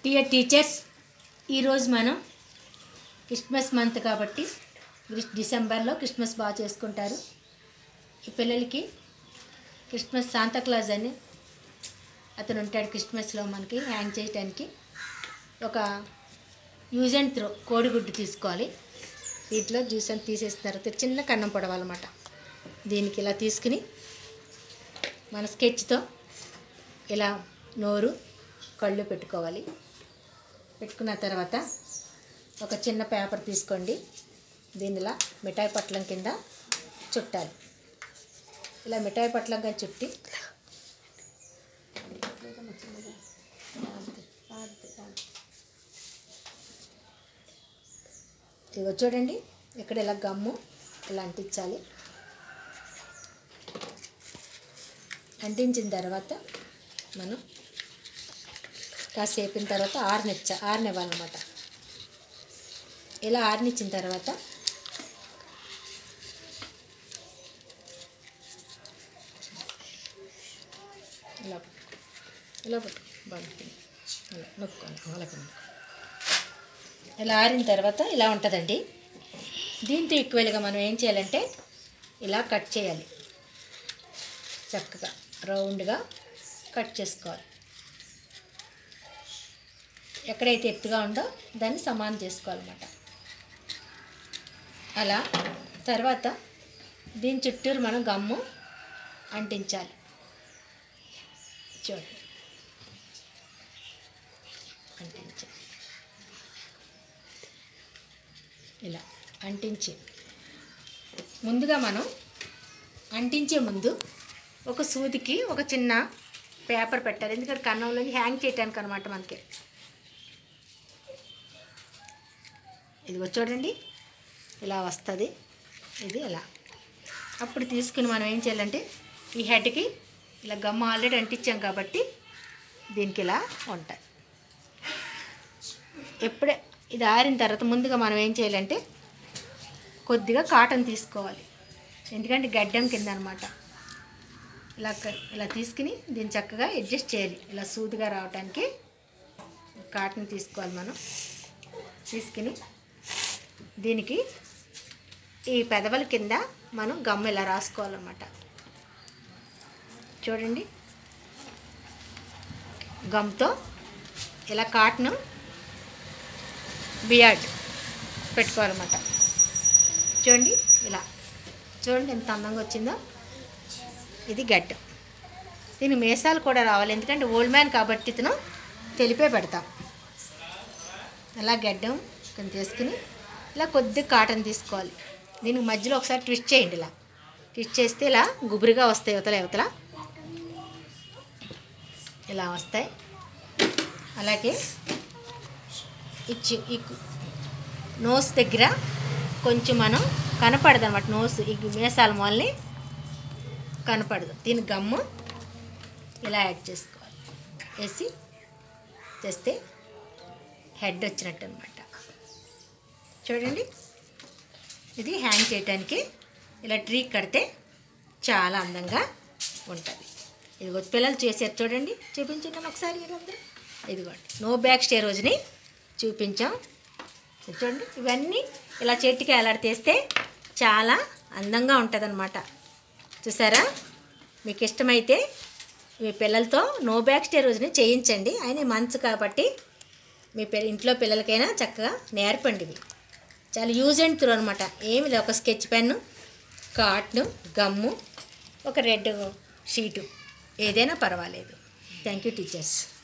Dear teachers ఈరోజు మనం Christmas month కాబట్టి క్రిస్- డిసెంబర్లో క్రిస్మస్ బాగా చేసుకుంటారు ఈ పిల్లలకి క్రిస్మస్ శాంతాక్లాజ్ అని అతను ఉంటాడు క్రిస్మస్లో మనకి హ్యాంగ్ చేయడానికి ఒక యూజ్ అండ్ త్రో కోడిగుడ్డు తీసుకోవాలి దీంట్లో జ్యూస్ అని తీసేసిన తర్వాత చిన్న కన్నం పొడవాలన్నమాట దీనికి ఇలా తీసుకుని మన స్కెచ్తో ఇలా నోరు కళ్ళు పెట్టుకోవాలి పెట్టుకున్న తర్వాత ఒక చిన్న పేపర్ తీసుకోండి దీన్ని ఇలా మిఠాయి పట్లం కింద చుట్టాలి ఇలా మిఠాయి పట్లంగా చుట్టి ఇదిగో చూడండి ఇక్కడ ఇలా గమ్ము ఇలా అంటించాలి అంటించిన తర్వాత మనం కాసేపిన తర్వాత ఆరనిచ్చ ఆరనివ్వాలన్నమాట ఇలా ఆరనిచ్చిన తర్వాత ఇలా పట్టుకో. ఇలా పట్టు బాగుంటుంది ఇలా నొక్కోండి అలాగే నొక్కు. ఇలా ఆరిన తర్వాత ఇలా ఉంటుందండి దీంతో ఈక్వల్గా మనం ఏం చేయాలంటే ఇలా కట్ చేయాలి చక్కగా రౌండ్గా కట్ చేసుకోవాలి ఎక్కడైతే ఎత్తుగా ఉందో దాన్ని సమానం చేసుకోవాలన్నమాట అలా తర్వాత దీని చుట్టూరు మనం గమ్ము అంటించాలి చూడండి అంటించాలి ఇలా అంటించి ముందుగా మనం అంటించే ముందు ఒక సూదికి ఒక చిన్న పేపర్ పెట్టాలి ఎందుకంటే కన్నంలో హ్యాంగ్ చేయటానికి అనమాట మనకి ఇదిగో చూడండి ఇలా వస్తుంది ఇది ఇలా అప్పుడు తీసుకుని మనం ఏం చేయాలంటే ఈ హెడ్కి ఇలా గమ్మ ఆల్రెడీ అంటించాం కాబట్టి దీనికి ఇలా ఉంటుంది ఎప్పుడే ఇది ఆరిన తర్వాత ముందుగా మనం ఏం చేయాలంటే కొద్దిగా కాటన్ తీసుకోవాలి ఎందుకంటే గడ్డం కింద అనమాట ఇలా క- ఇలా తీసుకుని దీన్ని చక్కగా అడ్జస్ట్ చేయాలి ఇలా సూదిగా రావడానికి కాటన్ తీసుకోవాలి మనం తీసుకుని దీనికి ఈ పెదవుల కింద మనం గమ్మ ఇలా రాసుకోవాలన్నమాట చూడండి గమ్తో ఇలా కాటన్ బియాడ్ పెట్టుకోవాలన్నమాట చూడండి ఇలా చూడండి ఎంత అందంగా వచ్చిందో ఇది గడ్డం దీని మేసాలు కూడా రావాలి ఎందుకంటే ఓల్డ్ మ్యాన్ కాబట్టి ఇతను తెలిపే పెడతాం అలా గడ్డం కొంచెం తీసుకుని ఇలా కొద్ది కాటన్ తీసుకోవాలి దీనికి మధ్యలో ఒకసారి ట్విస్ట్ చేయండి ఇలా ట్విస్ట్ చేస్తే ఇలా గుబురుగా వస్తాయి యువతల యువతల ఇలా వస్తాయి అలాగే ఇచ్చి ఈ కు- నోస్ దగ్గర కొంచెం మనం కనపడదు అనమాట నోస్ ఈ మేసాల మూలని కనపడదు దీని గమ్ము ఇలా యాడ్ చేసుకోవాలి వేసి తెస్తే హెడ్ వచ్చినట్టు అనమాట చూడండి ఇది హ్యాంగ్ చేయడానికి ఇలా ట్రీ కడితే చాలా అందంగా ఉంటుంది ఇదిగో పిల్లలు చేశారు చూడండి చూపించండి ఒకసారి మీరందరూ ఇదిగోండి నో బ్యాక్ స్టే రోజుని చూపించాం ఇది చూడండి ఇవన్నీ ఇలా చెట్టుకి ఎలాడితేస్తే చాలా అందంగా ఉంటుంది చూసారా మీకు ఇష్టమైతే మీ పిల్లలతో నో బ్యాక్ స్టే రోజుని చేయించండి ఆయన మంచు కాబట్టి మీ పిల్ల ఇంట్లో పిల్లలకైనా చక్కగా నేర్పండి ఇవి చాలా యూజ్ అండ్ త్రూ అనమాట ఏమి లేదు ఒక స్కెచ్ పెన్ను కాట్ను గమ్ము ఒక రెడ్ షీటు ఏదైనా పర్వాలేదు థ్యాంక్ యూ టీచర్స్